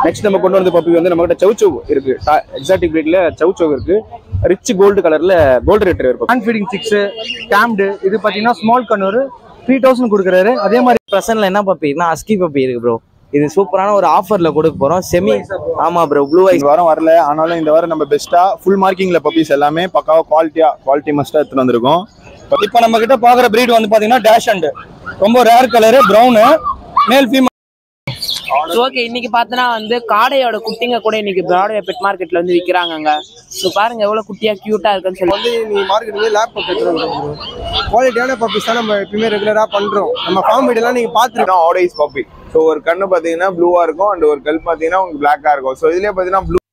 Next நம்ம கொண்டு வந்த பப்பி வந்து நம்ம கிட்ட சவுச்சோ இருக்கு எக்ஸாட்டிக் பிரீட்ல சவுச்சோ இருக்கு ரிச் கோல்டு கலர்ல கோல்டு ரெட்ரீவர் இருக்கு ஹேண்ட் ஃபீடிங் சிக்ஸ் கேம்டு இது பார்த்தீங்கன்னா ஸ்மால் கண்ணூர் த்ரீ தௌசண்ட் கொடுக்குறாரு அதே மாதிரி ப்ரெசன்ட்ல என்ன பப்பினா அஸ்கி பப்பி இருக்கு ப்ரோ இது சூப்பரான ஒரு ஆஃபர்ல கொடுக்க போறோம் செமி ஆமா ப்ரோ ப்ளூ ஐஸ் இந்த வாரம் வரல ஆனாலும் இந்த வாரம் நம்ம பெஸ்ட்டா ஃபுல் மார்க்கிங்ல பப்பீஸ் எல்லாமே பக்காவா குவாலிட்டியா குவாலிட்டி மஸ்டா எடுத்துட்டு வந்திருக்கோம் இப்போ நம்ம கிட்ட பார்க்குற பிரீட் வந்து பார்த்தீங்கன்னா டேஷ் அண்ட் ரொம்ப rare colour brown male female okay இன்னைக்கு பார்த்தோன்னா வந்து காடையோட குட்டிங்க கூட இன்னைக்கு பிராட்வே பெட் மார்க்கெட்ல வந்து விற்கிறாங்கங்க ஸோ பாருங்க எவ்வளவு குட்டியா கியூட்டா இருக்குன்னு சொல்லி வந்து நீ மார்க்கெட் வந்து லேப் பப் எடுத்துருவோம் குவாலிட்டியான பப்பீஸ் தான் நம்ம எப்பயுமே ரெகுலரா பண்றோம் நம்ம ஃபார்ம் வீடெல்லாம் நீங்க பாத்துருக்கோம் ஆடைஸ் பப்பி ஸோ ஒரு கண்ணு பாத்தீங்கன்னா ப்ளூவா இருக்கும் அண்ட் ஒரு கல் பாத்தீங்கன்னா உங்களுக்கு பிளாக்கா இருக்கும் ஸோ இதுலயே பாத்தீங்கன்னா blue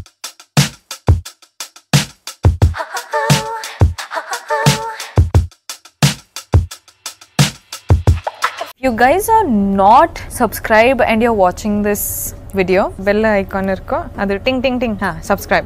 you guys are not subscribed and you're watching this video bell icon irko adu ting ting ting ha subscribe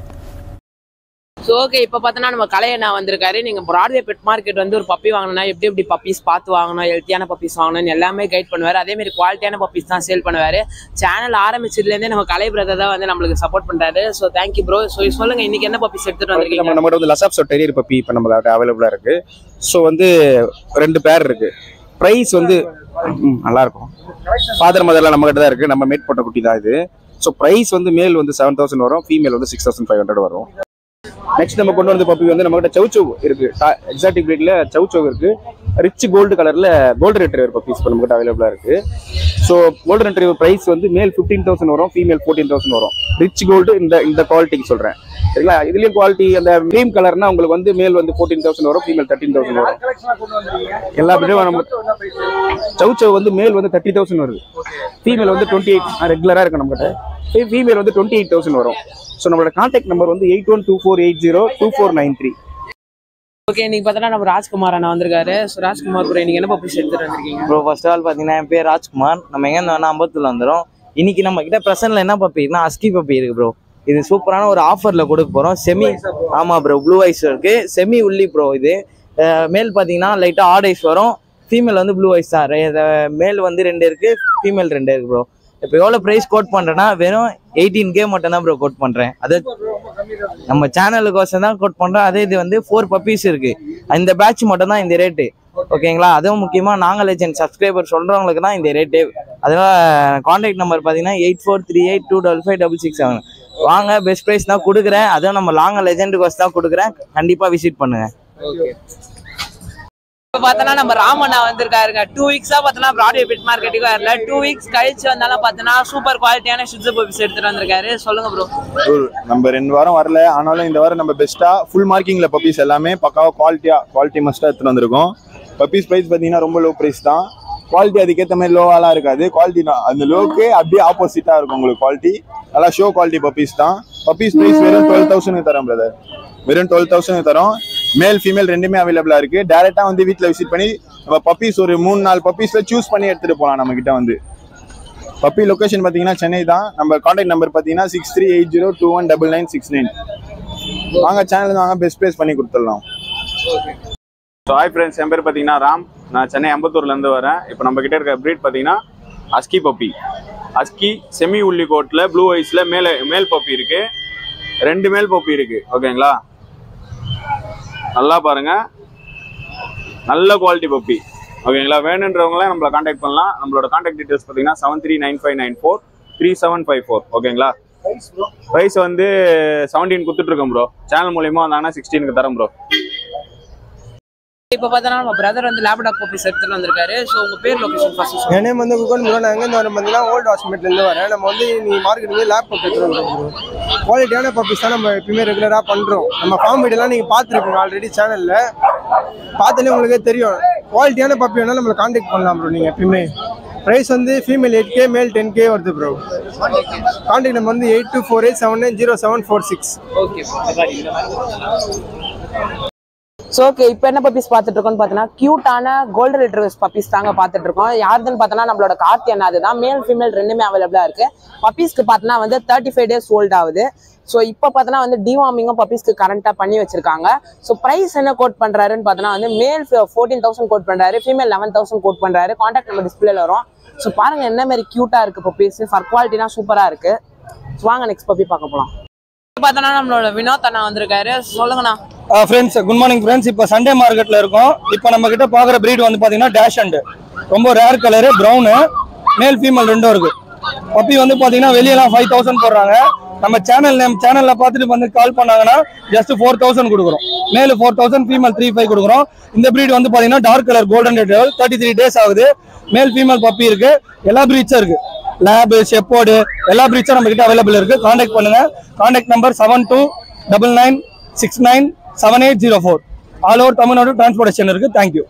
so okay இப்போ பார்த்தோன்னா நம்ம கலையண்ணா வந்திருக்காரு நீங்க பிராட்வே பெட் மார்க்கெட் வந்து ஒரு பப்பி வாங்கினா எப்படி எப்படி பப்பீஸ் பார்த்து வாங்கணும் ஹெல்த்தியான பப்பீஸ் வாங்கணும்னு எல்லாமே கைட் பண்ணுவார் அதே மாதிரி குவாலிட்டியான பப்பீஸ் தான் சேல் பண்ணுவார் சேனல் ஆரம்பிச்சதுலேருந்தே நம்ம கலை பிரதர் தான் வந்து நம்மளுக்கு சப்போர்ட் பண்றாரு ஸோ தேங்க்யூ ப்ரோ ஸோ சொல்லுங்க இன்னைக்கு என்ன பப்பீஸ் எடுத்துட்டு நம்ம வந்திருக்கீங்க நம்ம கிட்ட வந்து லசாப்ஸோ டெரியர் பப்பி இப்போ நம்ம அவைலபிளா இருக்கு ஸோ வந்து ரெண்டு பேர் இருக்கு ப்ரைஸ் வந்து ம், நல்லா இருக்கும் ஃபாதர் மதர்லாம் நம்ம கிட்ட தான் இருக்கு நம்ம மேட் போட்ட குட்டி தான் இது ஸோ ப்ரைஸ் வந்து மேல் வந்து செவன் தௌசண்ட் வரும் ஃபீமேல் வந்து சிக்ஸ் தௌசண்ட் ஃபைவ் ஹண்ட்ரட் வரும் நெக்ஸ்ட் நம்ம கொண்டு வந்த பப்பி வந்து நம்ம கிட்ட சவுச்சோ இருக்கு எக்ஸாட்டிக் பிரீட்ல சவுச்சோ இருக்கு ரிச் கோல்டு கலர்ல கோல்டு ரெட்ரீவர் பப்பீஸ் இப்போ நம்ம கிட்ட அவைலபிளா இருக்கு ஸோ கோல்டு ரெட்ரீவர் ப்ரைஸ் வந்து மேல் ஃபிஃப்டீன் தௌசண்ட் வரும் ஃபீமேல் ஃபோர்டீன் தௌசண்ட் வரும் ரிச் கோல்டு இந்த இந்த குவாலிட்டிக்கு சொல்றேன் சரிங்களா இதுலயும் குவாலிட்டி அந்த க்ரீம் கலர்னா உங்களுக்கு வந்து மேல் வந்து ஃபோர்டீன் தௌசண்ட் வரும் ஃபீமேல் தேர்ட்டின் தௌசண்ட் வரும் எல்லா பேரும் நம்ம சவுச்சோ வந்து மேல் வந்து தேர்ட்டி தௌசண்ட் வருது ஃபீமேல் வந்து டுவெண்ட்டி எயிட் ரெகுலராக இருக்கு நம்மகிட்ட ஃபீமேல் வந்து டுவெண்ட்டி எயிட் தௌசண்ட் வரும் ஸோ நம்மளோட கான்டாக்ட் நம்பர் வந்து eight one two four eight zero two four nine three okay இன்னைக்கு பார்த்தோன்னா நம்ம ராஜ்குமார் அண்ணா வந்திருக்காரு ஸோ ராஜ்குமார் ப்ரோ இன்னைக்கு என்ன பப்பீஸ் எடுத்துட்டு வந்திருக்கீங்க ப்ரோ ஃபர்ஸ்ட் ஆல் பார்த்தீங்கன்னா என் பேர் ராஜ்குமார் நம்ம எங்க இருந்து வேணா அம்பத்தூர்ல வந்துடும் இன்னைக்கு நம்ம கிட்ட ப்ரெசன்ட்ல என்ன பப்பினா அஸ்கி பப்பி இருக்கு ப்ரோ இது சூப்பரான ஒரு ஆஃபர்ல கொடுக்க போறோம் செமி ஆமா ப்ரோ ப்ளூ ஐஸ் இருக்கு செமி உள்ளி ப்ரோ இது அஹ் மேல் பார்த்தீங்கன்னா லைட்டா ஆட் ஐஸ் வரும் ஃபீமேல் வந்து ப்ளூ ஐஸ் தான் ரெ- மேல் வந்து ரெண்டு இருக்கு ஃபீமேல் ரெண்டு இருக்கு ப்ரோ இப்போ எவ்வளோ ப்ரைஸ் கோட் பண்ணுறேன்னா வெறும் எயிட்டீன் கே மட்டும் தான் ப்ரோ கோட் பண்ணுறேன் அது நம்ம சேனலுக்கோசம் தான் கோட் பண்ணுறோம் அதே இது வந்து ஃபோர் பப்பீஸ் இருக்கு இந்த பேட்ச் மட்டும் தான் இந்த ரேட்டு ஓகேங்களா அதுவும் முக்கியமாக நாங்கள் லெஜெண்ட் சப்ஸ்கிரைபர் சொல்கிறவங்களுக்கு தான் இந்த ரேட்டே அதனால் காண்டாக்ட் நம்பர் பார்த்தீங்கன்னா eight four three eight two double five double six seven வாங்க பெஸ்ட் ப்ரைஸ் தான் கொடுக்குறேன் அதுவும் நம்ம லாங் லெஜெண்டுக்கு தான் கொடுக்குறேன் கண்டிப்பாக விசிட் பண்ணுங்க இப்போ பார்த்தோன்னா நம்ம ராமண்ணா வந்திருக்காருங்க டூ வீக்ஸா பார்த்தோன்னா பிராட்வே பெட் மார்க்கெட்டுக்கு வரல டூ வீக்ஸ் கழிச்சு வந்தாலும் பார்த்தோன்னா சூப்பர் குவாலிட்டியான ஷுட்ஸ் பப்பீஸ் எடுத்துட்டு வந்திருக்காரு சொல்லுங்க ப்ரோ நம்ம ரெண்டு வாரம் வரல ஆனாலும் இந்த வாரம் நம்ம பெஸ்ட்டா ஃபுல் மார்க்கிங்ல பப்பீஸ் எல்லாமே பக்காவா குவாலிட்டியா குவாலிட்டி மஸ்டா எடுத்துட்டு வந்திருக்கோம் பப்பீஸ் பிரைஸ் பார்த்தீங்கன்னா ரொம்ப லோ பிரைஸ் தான் குவாலிட்டி அதுக்கேற்ற மாதிரி லோவாலாம் இருக்காது குவாலிட்டி தான் அந்த லோக்கு அப்படியே ஆப்போசிட்டா இருக்கும் உங்களுக்கு குவாலிட்டி நல்லா ஷோ குவாலிட்டி பப்பீஸ் தான் பப்பீஸ் பிரைஸ் வெறும் டுவெல் தௌசண்ட் தரோம் பிரதர் வெறும் டுவெல் தௌசண்ட் தரோம் மேல் ஃபீமேல் ரெண்டுமே அவைலபிளா இருக்கு டேரக்டா வந்து வீட்டில் விசிட் பண்ணி நம்ம பப்பீஸ் ஒரு மூணு நாலு பப்பீஸ்ல சூஸ் பண்ணி எடுத்துட்டு போகலாம் நம்ம கிட்ட வந்து பப்பி லொகேஷன் பார்த்தீங்கன்னா சென்னை தான் நம்ம காண்டாக்ட் நம்பர் பார்த்தீங்கன்னா six three eight zero two one double nine six nine வாங்க சேனல் வாங்க பெஸ்ட் ப்ரைஸ் பண்ணி கொடுத்துடலாம் ஸோ ஹாய் ஃப்ரெண்ட்ஸ் என் பேர் பார்த்தீங்கன்னா ராம் நான் சென்னை அம்பத்தூர்லேருந்து வரேன் இப்போ நம்ம கிட்ட இருக்க ப்ரீட் பார்த்தீங்கன்னா அஸ்கி பப்பி அஸ்கி செமி உள்ளி கோட்டில் ப்ளூ ஐஸில் மேலே மேல் பப்பி இருக்கு ரெண்டு மேல் பப்பி இருக்கு ஓகேங்களா நல்லா பாருங்க நல்ல குவாலிட்டி பப்பி ஓகேங்களா வேணுன்றவங்களாம் நம்மளை காண்டாக்ட் பண்ணலாம் நம்மளோட காண்டாக்ட் டீடைல்ஸ் பார்த்தீங்கன்னா seven three nine five nine four three seven five four ஓகேங்களா ப்ரைஸ் வந்து செவன்டீன் கொடுத்துட்ருக்கோம் ப்ரோ சேனல் மூலியமா வந்தாங்கன்னா சிக்ஸ்டீனுக்கு தரோம் ப்ரோ இப்போ பார்த்தோன்னா நம்ம பிரதர் வந்து லேப்டாப் பப்பீஸ் எடுத்துட்டு வந்திருக்காரு ஸோ உங்க பேர் லொகேஷன் ஃபர்ஸ்ட் என் நேம் வந்து குகன் ப்ரோ நான் எங்கேருந்து வரேன் பார்த்தீங்கன்னா ஓல்டு ஹாஸ்பிட்டல் இருந்து வரேன் நம்ம வந்து நீ மார்க்கெட் வந்து லேப் பப் எடுத்துருவோம் ப்ரோ குவாலிட்டியான பப்பீஸ் தான் நம்ம எப்பயுமே ரெகுலராக பண்ணுறோம் நம்ம ஃபார்ம் வீடெல்லாம் நீங்கள் பார்த்துருப்பீங்க ஆல்ரெடி சேனலில் பார்த்தாலே உங்களுக்கே தெரியும் குவாலிட்டியான பப்பி வேணால் நம்மளை காண்டாக்ட் பண்ணலாம் ப்ரோ நீங்கள் எப்பயுமே ப்ரைஸ் வந்து female eight K male ten K வருது ப்ரோ காண்டாக்ட் நம்பர் வந்து eight two four eight seven nine zero seven four six okay so okay இப்போ என்ன பப்பீஸ் பார்த்துட்டு இருக்கோம்னு பார்த்தீங்கன்னா கியூட்டான கோல்டன் ரிட்ரீவர்ஸ் பப்பீஸ் தாங்க பார்த்துட்டு இருக்கோம் யாருதுன்னு பார்த்தோன்னா நம்மளோட கார்த்தி அண்ணா அதுதான் மேல் ஃபீமேல் ரெண்டுமே அவைலபிளாக இருக்கு பப்பீஸ்க்கு பார்த்தோன்னா வந்து தேர்ட்டி ஃபைவ் டேஸ் ஓல்ட் ஆகுது ஸோ இப்போ பார்த்தோன்னா வந்து டிவார்மிங்கும் பப்பீஸ்க்கு கரண்ட்டாக பண்ணி வச்சிருக்காங்க ஸோ ப்ரைஸ் என்ன கோட் பண்ணுறாருன்னு பார்த்தோன்னா வந்து மேல் ஃபோர்டீன் தௌசண்ட் கோட் பண்ணுறாரு ஃபீமேல் லெவன் தௌசண்ட் கோட் பண்ணுறாரு காண்டாக்ட் நம்பர் டிஸ்பிளேல வரும் ஸோ பாருங்க என்ன மாதிரி க்யூட்டாக இருக்கு பப்பீஸ் ஃபர் குவாலிட்டினா சூப்பராக இருக்கு ஸோ வாங்க நெக்ஸ்ட் பப்பி பார்க்க போகலாம் பார்த்தோன்னா நம்மளோட வினோத் அண்ணா வந்திருக்காரு சொல்லுங்கண்ணா ஃப்ரெண்ட்ஸ் குட் மார்னிங் ஃப்ரெண்ட்ஸ் இப்போ சண்டே மார்க்கெட்ல இருக்கோம் இப்போ நம்ம கிட்ட பார்க்குற பிரீட் வந்து பார்த்தீங்கன்னா டேஷ் அண்ட் ரொம்ப rare colour brown male female ரெண்டும் இருக்கு பப்பி வந்து பார்த்தீங்கன்னா வெளியெல்லாம் ஃபைவ் தௌசண்ட் போடுறாங்க நம்ம சேனல் நேம் சேனல்ல பார்த்துட்டு வந்து கால் பண்ணாங்கன்னா ஜஸ்ட் ஃபோர் தௌசண்ட் கொடுக்குறோம் male four thousand female three five கொடுக்குறோம் இந்த பிரீட் வந்து பார்த்தீங்கன்னா dark colour golden red thirty three days ஆகுது மேல் ஃபீமேல் பப்பி இருக்கு எல்லா பிரீட்ஸும் இருக்கு லேபு ஷெப்போர்டு எல்லா பிரீட்ஸும் நம்ம கிட்ட அவைலபிள் இருக்கு காண்டாக்ட் பண்ணுங்க contact number seven two double nine six nine seven eight zero four all over Tamil Nadu transportation இருக்கு தேங்க்யூ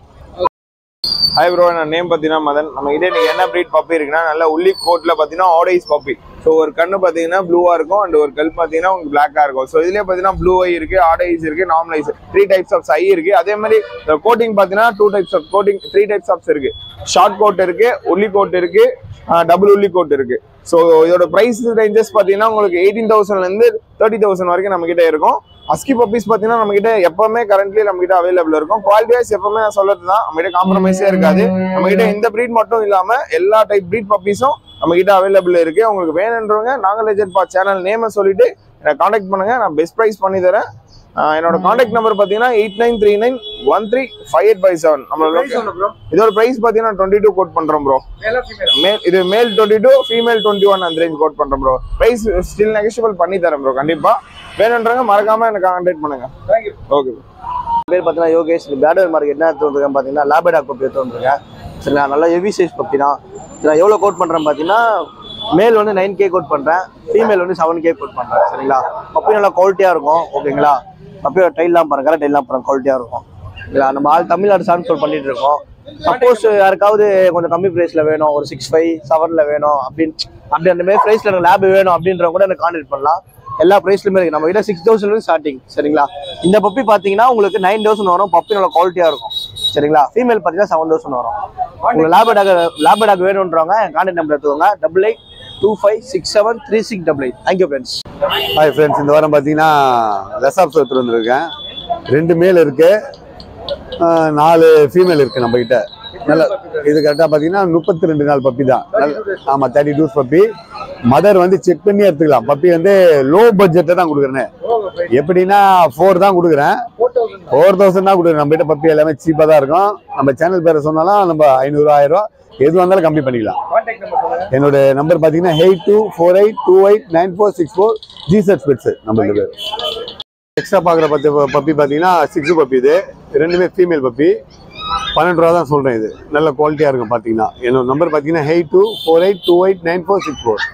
ஹாய் ப்ரோ நான் நேம் பார்த்தீங்கன்னா மதன் நம்ம கிட்ட இன்னைக்கு என்ன ப்ரீட் பப்பி இருக்குன்னா நல்ல உள்ளி கோட்ல பார்த்தீங்கன்னா ஆடைஸ் பப்பி ஸோ ஒரு கண்ணு பார்த்தீங்கன்னா ப்ளூவா இருக்கும் அண்ட் ஒரு கல் பார்த்தீங்கன்னா உங்களுக்கு பிளாக்கா இருக்கும் ஸோ இதுலேயே பார்த்தீங்கன்னா ப்ளூ ஐ இருக்கு ஆடைஸ் இருக்கு normal eyes three types of eye இருக்கு அதே மாதிரி கோட்டிங் பார்த்தீங்கன்னா two types of coating three types of இருக்கு ஷார்ட் கோட் இருக்கு உள்ளி கோட் இருக்கு டபுள் உள்ளி கோட் இருக்கு ஸோ இதோட ப்ரைஸ் ரேஞ்சஸ் பார்த்தீங்கன்னா உங்களுக்கு எயிட்டீன் தௌசண்ட்லேருந்து தேர்ட்டி தௌசண்ட் வரைக்கும் நம்ம கிட்ட இருக்கும் அஸ்கி பப்பீஸ் பார்த்தீங்கன்னா நம்ம கிட்ட எப்பவுமே கரண்ட்லி நம்ம கிட்ட அவைலபிள் இருக்கும் குவாலிட்டி வைஸ் எப்பவுமே நான் சொல்றது தான் நம்ம கிட்ட காம்ப்ரமைஸே இருக்காது நம்ம கிட்ட இந்த breed மட்டும் இல்லாம எல்லா டைப் breed பப்பீஸும் நம்ம கிட்ட அவைலபிள் இருக்கு உங்களுக்கு வேணுன்றவங்க நாங்கள் லெஜெண்ட் பா சேனல் நேமை சொல்லிட்டு என்னை காண்டாக்ட் பண்ணுங்க நான் பெஸ்ட் ப்ரைஸ் பண்ணி தரேன் ஆஹ் என்னோட காண்டாக்ட் நம்பர் பார்த்தீங்கன்னா eight nine three nine one three five eight five seven நம்மளோட இதோட ப்ரைஸ் பார்த்தீங்கன்னா டுவெண்ட்டி டூ கோட் பண்றோம் ப்ரோ மேல் இது male twenty two female twenty one அந்த ரேஞ்ச் கோட் பண்றோம் ப்ரோ ப்ரைஸ் ஸ்டில் நெகஷியபிள் பண்ணி தரேன் ப்ரோ கண்டிப்பா வேணுன்றவங்க மறக்காம எனக்கு கான்டாக்ட் பண்ணுங்க ஓகே பேர் பார்த்தீங்கன்னா யோகேஷ் பேடர் மார்க்கெட் என்ன எடுத்து வந்திருக்கேன் பார்த்தீங்கன்னா லேபடாக் பப்பி எடுத்து வந்திருக்கேன் சரிங்களா நல்லா ஹெவி சைஸ் பப்பி தான் நான் எவ்வளோ கோட் பண்ணுறேன் பார்த்தீங்கன்னா மேல் வந்து நைன் கே கோட் பண்ணுறேன் ஃபீமேல் வந்து செவன் கே கோட் பண்ணுறேன் சரிங்களா பப்பி நல்லா குவாலிட்டியாக இருக்கும் ஓகேங்களா பப்பியோட டைல்லாம் பாருங்க கரெக்ட் டைல்லாம் பாருங்க குவாலிட்டியாக இருக்கும் சரிங்களா நம்ம ஆள் தமிழ்நாடு சார்னு சொல்லி பண்ணிட்டு இருக்கோம் சப்போஸ் யாருக்காவது கொஞ்சம் கம்மி ப்ரைஸில் வேணும் ஒரு சிக்ஸ் ஃபைவ் செவனில் வேணும் அப்படின்னு அப்படி அந்த மாதிரி ப்ரைஸில் எனக்கு லேப் வேணும் அப்படின்றவங்க கூட எனக்கு கான்டாக்ட் பண்ணலாம் எல்லா ப்ரைஸ்லையுமே இருக்கு நம்ம கிட்ட சிக்ஸ் தௌசண்ட் ஸ்டார்டிங் சரிங்களா இந்த பப்பி பார்த்தீங்கன்னா உங்களுக்கு நைன் தௌசண்ட் வரும் பப்பி நல்லா குவாலிட்டியாக இருக்கும் சரிங்களா ஃபீமேல் பார்த்தீங்கன்னா செவன் தௌசண்ட் வரும் உங்களுக்கு லேபடாக் லேபடாக் வேணுன்றவங்க கான்டாக்ட் நம்பர் எடுத்துக்கோங்க double eight two five six seven three six double eight thank you friends hi friends இந்த வாரம் பார்த்தீங்கன்னா ரெசாப்ஸ் எடுத்துட்டு வந்திருக்கேன் ரெண்டு மேல் இருக்கு ஆஹ் நாலு ஃபீமேல் இருக்கு நம்ம கிட்ட நல்ல இது கரெக்டாக பார்த்தீங்கன்னா முப்பத்தி ரெண்டு நாள் பப்பி தான் நல்ல ஆமாம் தேர்ட்டி டூஸ் பப்பி மதர் வந்து செக் பண்ணி எடுத்துக்கலாம் பப்பி வந்து லோ பட்ஜெட்டில் தான் கொடுக்குறேன் எப்படின்னா ஃபோர் தான் கொடுக்குறேன் ஃபோர் தௌசண்ட் தான் கொடுக்குறேன் நம்ம கிட்ட பப்பி எல்லாமே சீப்பாக தான் இருக்கும் நம்ம சேனல் பேரை சொன்னாலும் நம்ம ஐநூறு ஆயிரம் ரூபா எது வந்தாலும் கம்மி பண்ணிக்கலாம் என்னோட நம்பர் பார்த்தீங்கன்னா eight two four eight two eight nine four six four ஜிசட் ஸ்பெட்ஸ் நம்மளுக்கு பேர் எக்ஸ்ட்ரா பார்க்குற பத்து பப்பி பார்த்தீங்கன்னா சிக்ஸ் பப்பி இது ரெண்டுமே ஃபீமேல் பப்பி பன்னெண்டு ரூபா தான் சொல்கிறேன் இது நல்ல குவாலிட்டியாக இருக்கும் பார்த்தீங்கன்னா என்னோட நம்பர் பார்த்தீங்கன்னா eight two four eight two eight nine four six four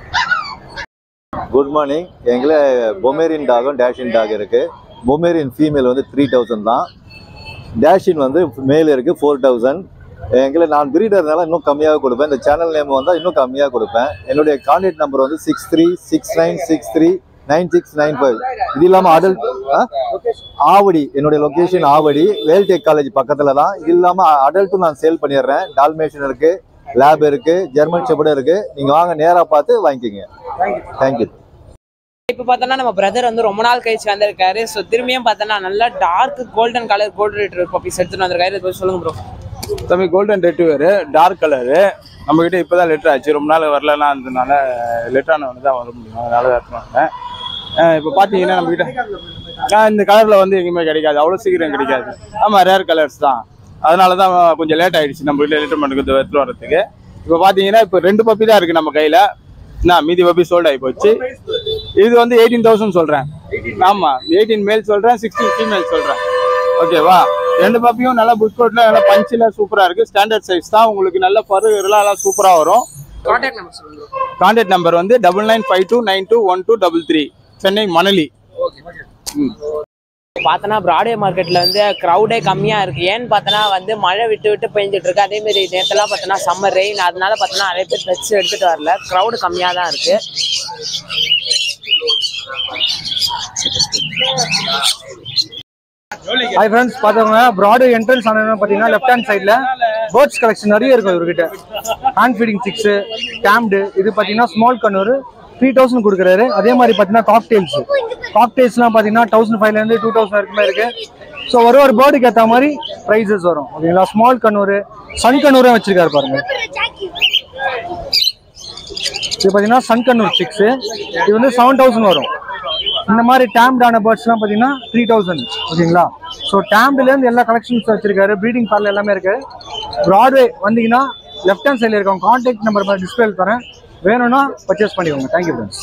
good morning எங்களை பொமேரியன் டாகும் டேஷின் டாக் இருக்கு பொமேரியன் ஃபீமேல் வந்து த்ரீ தௌசண்ட் தான் டேஷின் வந்து மேல் இருக்கு ஃபோர் தௌசண்ட் எங்களை நான் பிரீடர்னால இன்னும் கம்மியாக கொடுப்பேன் இந்த சேனல் நேம் வந்தால் இன்னும் கம்மியாக கொடுப்பேன் என்னுடைய கான்டாக்ட் நம்பர் வந்து six three six nine six three nine six nine five இது இல்லாமல் அடல்ட் ஆவடி என்னுடைய லொக்கேஷன் ஆவடி வேல்டெக் காலேஜ் பக்கத்தில் தான் இது இல்லாமல் அடல்ட்டும் நான் சேல் பண்ணிடுறேன் டால்மேஷன் இருக்கு லேப் இருக்கு ஜெர்மன் ஷெப்பர்டும் இருக்கு நீங்கள் வாங்க நேராக பார்த்து வாங்கிக்கோங்க தேங்க்யூ இப்போ பார்த்தோன்னா நம்ம பிரதர் வந்து ரொம்ப நாள் கழிச்சு வந்திருக்காரு ஸோ திரும்பியும் பார்த்தோன்னா நல்லா dark golden colour golden retriever puppies எடுத்துட்டு வந்திருக்காரு இதை பத்தி சொல்லுங்க ப்ரோ தம்பி கோல்டன் ரெட்டிவர் டார்க் கலரு நம்ம கிட்ட இப்போ தான் லெட்டர் ஆச்சு ரொம்ப நாள் வரலன்னா இருந்ததுனால லெட்டர் ஆனவனு தான் வர முடியும் அதனால எடுத்துனாங்க இப்போ பார்த்தீங்கன்னா நம்ம கிட்ட இந்த கலரில் வந்து எங்கேயுமே கிடைக்காது அவ்வளோ சீக்கிரம் கிடைக்காது ஆமாம் ரேர் கலர்ஸ் தான் அதனால தான் கொஞ்சம் லேட் ஆயிடுச்சு நம்ம கிட்ட லெட்டர் பண்ணுறது எடுத்துட்டு வரதுக்கு இப்போ பார்த்தீங்கன்னா இப்போ ரெண்டு பப்பி தான் இருக்குது நம்ம கையில் நான் மீதி பப்பி சோல்ட் ஆகி போச்சு இது வந்து எயிட்டீன் தௌசண்ட் சொல்கிறேன் ஆமாம் எயிட்டீன் மேல் சொல்கிறேன் சிக்ஸ்டீன் ஃபீமேல் சொல்கிறேன் ஓகேவா ரெண்டு பப்பியும் நல்லா புஷ்கோட்ல நல்லா பஞ்சில் சூப்பரா இருக்கு ஸ்டாண்டர்ட் சைஸ் தான் உங்களுக்கு நல்ல பரு எல்லாம் எல்லாம் சூப்பரா வரும் கான்டாக்ட் நம்பர் சொல்லுங்க bro. கான்டாக்ட் நம்பர் வந்து double nine five two nine two one two double three Chennai Manali பார்த்தோன்னா பிராட்வே மார்க்கெட்ல வந்து க்ரௌடே கம்மியா இருக்கு ஏன்னு பார்த்தோன்னா வந்து மழை விட்டு விட்டு பெஞ்சிட்டு இருக்கு அதே மாதிரி நேரத்தெல்லாம் பார்த்தோன்னா சம்மர் ரெயின் அதனால பார்த்தோன்னா நிறைய பேர் ட்ரெஸ் எடுத்துட்டு வரல க்ரௌடு கம்மியா தான் இருக்கு ஹாய் ஃப்ரெண்ட்ஸ் பார்த்தவங்க ப்ராடு என்ட்ரன்ஸ் ஆனது பார்த்தீங்கன்னா லெஃப்ட் ஹேண்ட் சைடில் பேர்ட்ஸ் கலெக்ஷன் நிறைய இருக்கும் இவர்கிட்ட ஹேண்ட் ஃபீடிங் சிக்ஸு கேம்டு இது பார்த்தீங்கன்னா ஸ்மால் கண்ணூர் த்ரீ தௌசண்ட் கொடுக்குறாரு அதே மாதிரி பார்த்தீங்கன்னா காக்டெயில்ஸ் காக்டெயில்ஸ்லாம் பார்த்தீங்கன்னா தௌசண்ட் ஃபைவ்லேருந்து டூ தௌசண்ட் வரைக்குமே இருக்கு ஸோ ஒரு ஒரு பேர்டுக்கு ஏற்ற மாதிரி ப்ரைஸஸ் வரும் ஓகேங்களா ஸ்மால் கண்ணூர் சன் கண்ணூரும் வச்சிருக்காரு பாருங்க இது பார்த்தீங்கன்னா சன் கண்ணூர் சிக்ஸு இது வந்து செவன் தௌசண்ட் வரும் இந்த மாதிரி டேம்டான பேர்ட்ஸ்லாம் பார்த்தீங்கன்னா த்ரீ தௌசண்ட் ஓகேங்களா ஸோ டேம்ப்லேருந்து எல்லா கலெக்ஷன்ஸ் வச்சிருக்காரு ப்ரீடிங் பார்ல எல்லாமே இருக்கு ப்ராட்வே வந்தீங்கன்னா லெஃப்ட் ஹேண்ட் சைடில் இருக்கவங்க கான்டாக்ட் நம்பர் மாதிரி டிஸ்பிளே தரேன் வேணும்னா பர்ச்சேஸ் பண்ணிக்கோங்க தேங்க்யூ ஃப்ரெண்ட்ஸ்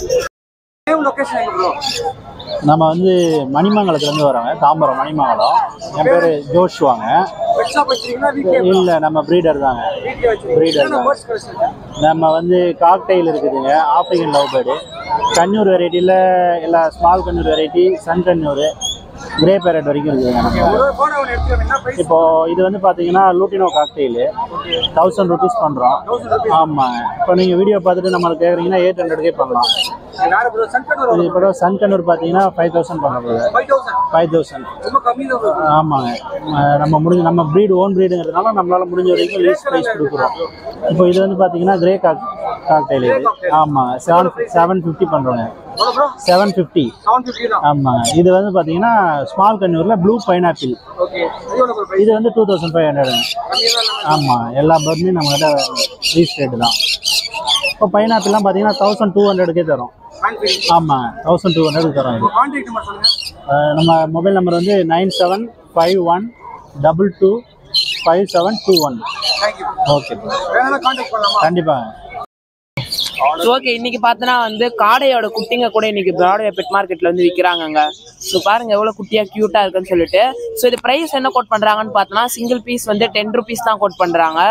நம்ம வந்து மணிமங்கலத்துலேருந்து வரோங்க தாம்பரம் மணிமங்கலம் என் பேர் ஜோஷ்வாங்க இல்லை நம்ம ப்ரீடர் தாங்க ப்ரீடர் தான் நம்ம வந்து காக்டெயில் இருக்குதுங்க ஆப்ரிக்கன் லவ் பேர்டு கண்ணூர் வெரைட்டியில் எல்லா small conure variety sun conure grey parrot வரைக்கும் இருக்குதுங்க நம்ம இப்போ இது வந்து பார்த்தீங்கன்னா லூட்டினோ காக்டெயில் தௌசண்ட் ருபீஸ் பண்ணுறோம் ஆமாங்க இப்போ நீங்கள் வீடியோ பார்த்துட்டு நம்மளுக்கு கேட்குறீங்கன்னா எயிட் ஹண்ட்ரட்கே பண்ணலாம் இது இப்போ சன் கண்ணூர் பார்த்தீங்கன்னா ஃபைவ் தௌசண்ட் பண்ண போகுது ஃபைவ் தௌசண்ட் ஆமாங்க அஹ் நம்ம முடிஞ்ச நம்ம ப்ரீடு ஓன் ப்ரீடுங்கிறதுனால நம்மளால முடிஞ்ச வரைக்கும் லீஸ் ப்ரைஸ் கொடுக்குறோம் இப்போ இது வந்து பார்த்தீங்கன்னா கிரே காக் காக்டைல் இது ஆமாங்க செவன் செவன் ஃபிஃப்டி பண்ணுறோங்க செவன் ஃபிஃப்டி ஆமாங்க இது வந்து பார்த்தீங்கன்னா ஸ்மால் கண்ணூரில் ப்ளூ பைனாப்பிள் இது வந்து டூ தௌசண்ட் ஃபைவ் ஹண்ட்ரடுங்க ஆமாம் எல்லா பேர்டுமே நம்மகிட்ட லீஸ் ரேட்டு தான் இப்போ பைனாப்பிள்லாம் பார்த்தீங்கன்னா தௌசண்ட் டூ ஹண்ட்ரடுக்கே தரோம் ஆமாம் தௌசண்ட் டூ ஹண்ட்ரடுக்கு தரோம் இது அஹ் நம்ம மொபைல் நம்பர் வந்து nine seven five one double two five seven two one okay கண்டிப்பாக ஓகே இன்னைக்கு பார்த்தோன்னா வந்து காடையோட குட்டிங்க கூட இன்னைக்கு பிராட்வே பெட் மார்க்கெட்ல வந்து விற்கிறாங்கங்க ஸோ பாருங்க எவ்வளோ குட்டியா கியூட்டா இருக்குன்னு சொல்லிட்டு ஸோ இது ப்ரைஸ் என்ன கோட் பண்றாங்கன்னு பார்த்தோன்னா சிங்கிள் பீஸ் வந்து டென் ருபீஸ் தான் கோட் பண்றாங்க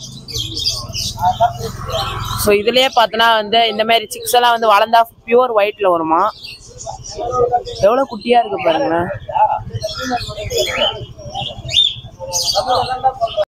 ஸோ இதுலயே பார்த்தோன்னா வந்து இந்த மாதிரி சிக்ஸ் எல்லாம் வந்து வளர்ந்தா பியூர் ஒயிட்ல வருமா எவ்வளோ குட்டியா இருக்கு பாருங்க